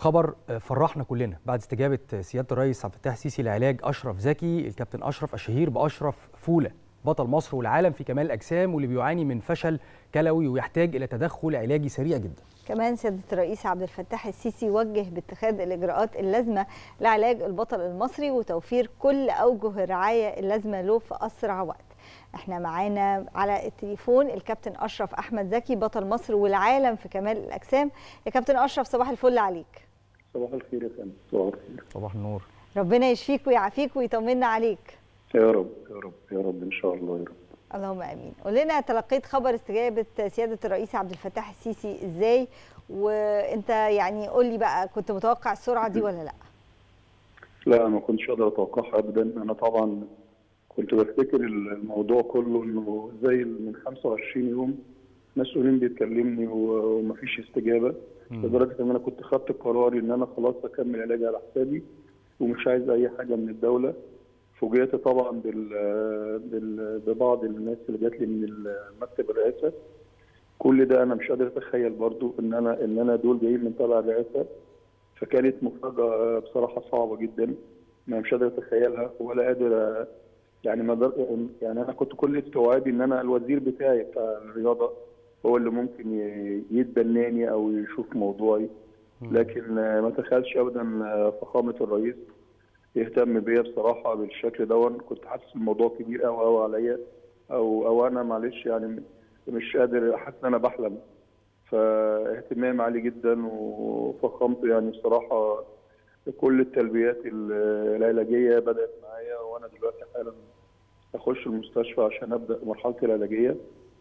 خبر فرحنا كلنا بعد استجابه سياده الرئيس عبد الفتاح السيسي لعلاج اشرف زكي الكابتن اشرف الشهير باشرف فوله بطل مصر والعالم في كمال الاجسام واللي بيعاني من فشل كلوي ويحتاج الى تدخل علاجي سريع جدا كمان سيادة الرئيس عبد الفتاح السيسي وجه باتخاذ الإجراءات اللازمة لعلاج البطل المصري وتوفير كل أوجه الرعاية اللازمة له في أسرع وقت احنا معانا على التليفون الكابتن أشرف أحمد زكي بطل مصر والعالم في كمال الأجسام يا كابتن أشرف صباح الفل عليك صباح الخير يا فندم صباح الخير صباح النور ربنا يشفيك ويعافيك ويطمنا عليك يا رب يا رب يا رب ان شاء الله يا رب اللهم امين قول لنا تلقيت خبر استجابه سياده الرئيس عبد الفتاح السيسي ازاي وانت يعني قول لي بقى كنت متوقع السرعه دي ولا لا لا ما كنتش اقدر اتوقعها ابدا انا طبعا كنت بفتكر الموضوع كله انه زي من 25 يوم مسؤولين بيتكلمني ومفيش استجابه لدرجه ان انا كنت خدت قرار ان انا خلاص اكمل علاجي على حسابي ومش عايز اي حاجه من الدوله فوجئت طبعا بال... بال... ببعض الناس اللي جات لي من مكتب الرئاسه كل ده انا مش قادر اتخيل برضو ان انا ان انا دول جايين من تبع الرئاسه فكانت مفاجاه بصراحه صعبه جدا انا مش قادر اتخيلها ولا قادر يعني ما يعني انا كنت كل استوعابي ان انا الوزير بتاعي بتاع الرياضه هو اللي ممكن يتبناني او يشوف موضوعي لكن ما تخيلش ابدا فخامه الرئيس يهتم بيا بصراحه بالشكل دون كنت حاسس الموضوع كبير قوي قوي عليا او او انا معلش يعني مش قادر حاسس ان انا بحلم فاهتمام عالي جدا وفخامته يعني بصراحه كل التلبيات العلاجيه بدات معايا وانا دلوقتي حالا اخش المستشفى عشان ابدا مرحلتي العلاجيه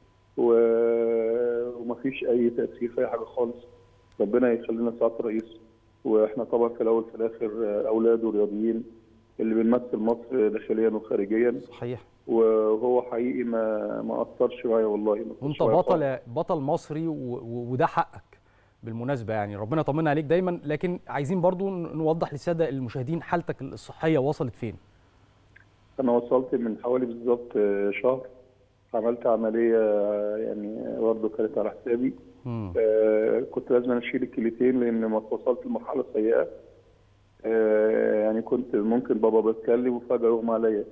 ومفيش اي تاثير في اي حاجه خالص ربنا يخلينا سعاده الرئيس واحنا طبعا في الاول في الاخر اولاد ورياضيين اللي بنمثل مصر داخليا وخارجيا صحيح وهو حقيقي ما ما اثرش معايا والله وانت بطل بطل مصري وده حقك بالمناسبه يعني ربنا يطمنا عليك دايما لكن عايزين برضو نوضح للساده المشاهدين حالتك الصحيه وصلت فين انا وصلت من حوالي بالظبط شهر عملت عمليه يعني برضه كانت على حسابي آه كنت لازم اشيل الكليتين لان ما وصلت لمرحله سيئه آه يعني كنت ممكن بابا بتكلم وفجاه يغمى عليا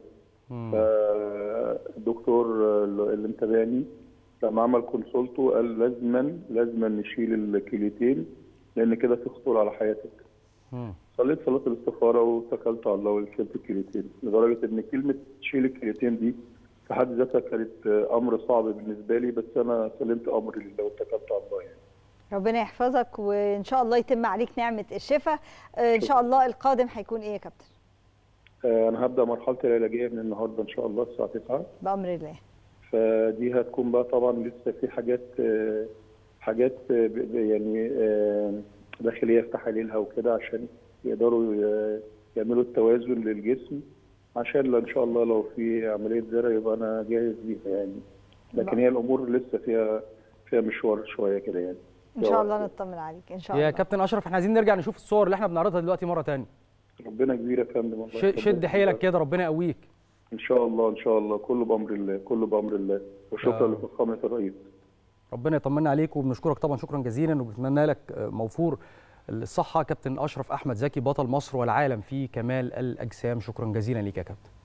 فالدكتور اللي متابعني لما عمل كونسولته قال لازما لازما نشيل الكليتين لان كده في خطوره على حياتك صليت صلاه الاستخاره واتكلت على الله وشلت الكليتين لدرجه ان كلمه تشيل الكليتين دي في حد ذاتها كانت امر صعب بالنسبه لي بس انا سلمت امري لله واتكلت على الله يعني. ربنا يحفظك وان شاء الله يتم عليك نعمه الشفاء ان شاء الله القادم هيكون ايه يا كابتن انا هبدا مرحلتي العلاجيه من النهارده ان شاء الله الساعه 9 بامر الله فدي هتكون بقى طبعا لسه في حاجات حاجات يعني داخليه في تحاليلها وكده عشان يقدروا يعملوا التوازن للجسم عشان ان شاء الله لو في عمليه زرع يبقى انا جاهز ليها يعني لكن هي الامور لسه فيها فيها مشوار شويه كده يعني ان شاء الله نطمن عليك ان شاء الله يا كابتن اشرف احنا عايزين نرجع نشوف الصور اللي احنا بنعرضها دلوقتي مره ثانيه ربنا كبير يا فندم والله شد حيلك كده ربنا يقويك ان شاء الله ان شاء الله كله بامر الله كله بامر الله وشكرا لفخامه الرئيس ربنا يطمنا عليك وبنشكرك طبعا شكرا جزيلا وبنتمنى لك موفور الصحه كابتن اشرف احمد زكي بطل مصر والعالم في كمال الاجسام شكرا جزيلا ليك يا كابتن